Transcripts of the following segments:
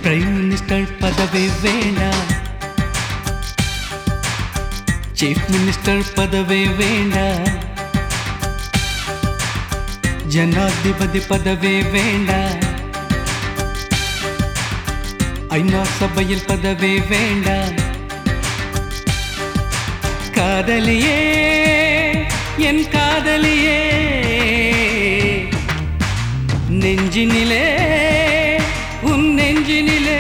prime minister பதவி வேண்டாம் chief minister பதவி வேண்டாம் ஜனாதிபதி பதவி வேண்டாம் ஐநா சபையில் பதவி வேண்டாம் காதலியே என் காதலியே நெஞ்சினிலே உன் நெஞ்சினிலே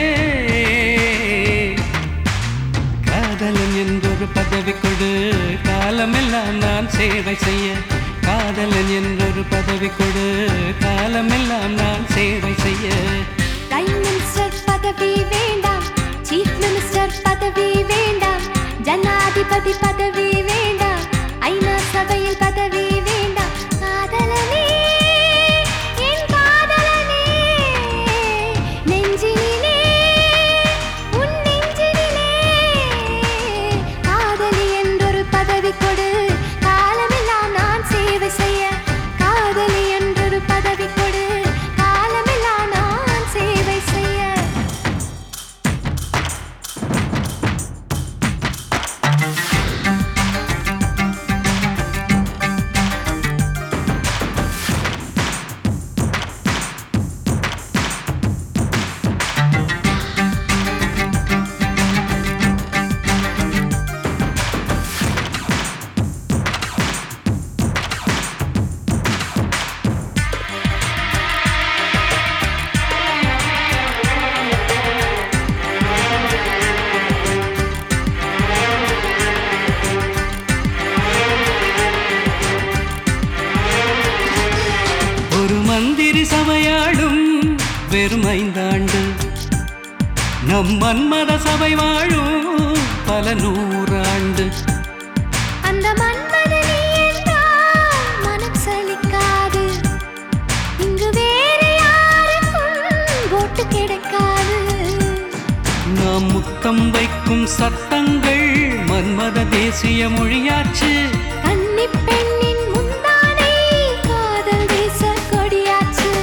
காதலன் என்றொரு பதவி கொடு காலமெல்லாம் நான் சேவை செய்ய காதலன் என்றொரு பதவி கொடு காலமெல்லாம் நான் சேவை செய்ய பிரைம் மினிஸ்டர் பதவி வேண்டாம் சீஃப் மினிஸ்டர் பதவி வேண்டாம் ஜனாதிபதி பதவி வேண்டாம் ஐநா சபையில் பதவி வேண்டாம் காதலனே என் காதலனே நெஞ்சினிலே உன் நெஞ்சினிலே காதலி என்றொரு பதவி கொடு காலமெல்லாம் நான் சேவை செய்ய காதலி என்றொரு பதவி கொடு காலமெல்லாம் நான் சேவை செய்ய ஒரு மந்திரி சபையாடும் வெறும் ஐந்தாண்டு நம் மன்மத சபை வாழும் பல நூறாண்டு அந்த மன்மதனி என்றால் மனம் சலிக்காது இங்கு வேறு யாருக்கும் ஓட்டு கிடைக்காது நாம் முத்தம் வைக்கும் சத்தங்கள் மன்மத தேசிய மொழியாச்சு கன்னி பெண்ணின் முந்தானை காதல் தேச கொடியாச்சு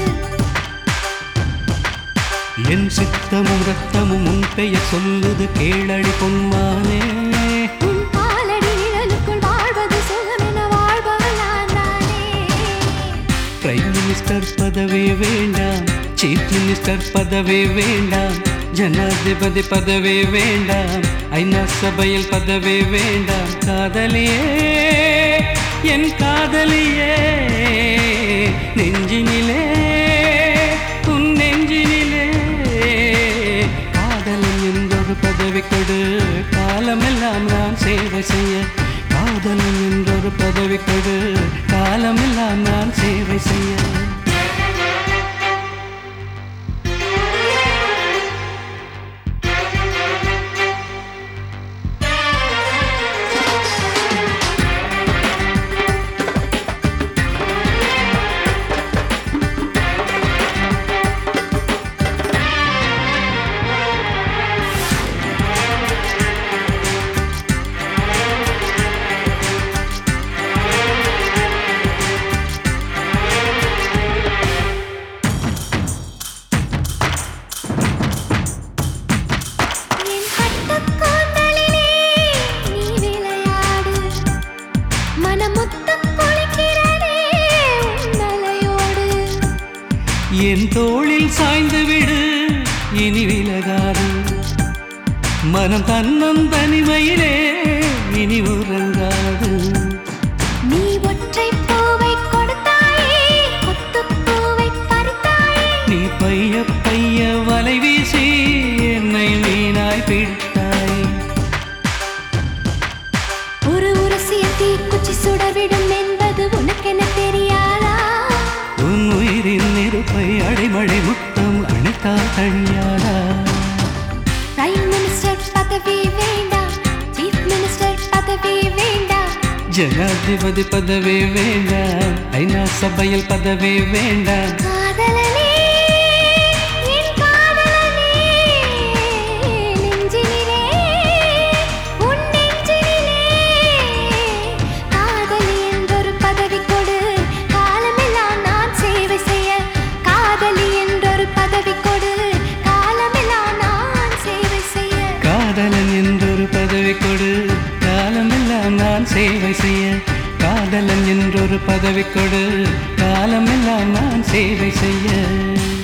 என் சித்தமும் ரத்தமும் உன் பெயர் சொல்லுது கேளடி பொன்மானே உன் பாலடி நிழலுக்குள் வாழ்வது சுகமென வாழ்பவள் நான் தானே பிரைம் மினிஸ்டர் பதவி வேண்டாம் சீஃப் மினிஸ்டர் பதவி வேண்டாம் ஜனாதிபதி பதவி வேண்டாம் ஐநா சபையில் பதவி வேண்டாம் காதலியே என் காதலியே நெஞ்சினிலே உன் நெஞ்சினிலே காதலன் என்றொரு பதவி கொடு காலமெல்லாம் நான் சேவை செய்ய காதலன் என்றொரு பதவி கொடு காலமெல்லாம் நான் சேவை செய்ய என் பட்டுக் கூந்தலிலே நீ விளையாடு மனமுத்துக் குளிக்கிறதே உன் அலையோடு என் தோளில் சாய்ந்து விடு இனி விலகாது மனம் தன்னன் தனிமையிலே இனி உறங்காது நீ ஒற்றை பூவை கொடுத்தாயே கொத்துப் பூவை பறித்தாயே நீ பைய பைய வலை வீசி என்னை வீணாய் பிடித்தாய் ஒரு உரசிய தீக்குச்சி சுடவிடும் என்பது உனக்கென தெரியாதா உன் உயிரின் நெருப்பை அடைமழை முத்தம் அணைத்தால் தழியாதா பிரைம் மினிஸ்டர் பதவி வேண்டாம் சீஃப் மினிஸ்டர் பதவி வேண்டாம் ஜனாதிபதி பதவி வேண்டாம் ஐநா சபையில் பதவி வேண்டாம் காதலனே என் காதலனே நெஞ்சினிலே உன் நெஞ்சினிலே காதலி என்றொரு பதவி கொடு காலமெல்லாம் நான் சேவை செய்ய காதலி என்றொரு பதவி கொடு காலமெல்லாம் காலமெல்லாம் நான் சேவை செய்ய காதலன் என்றொரு பதவி கொடு காலமெல்லாம் நான் சேவை செய்ய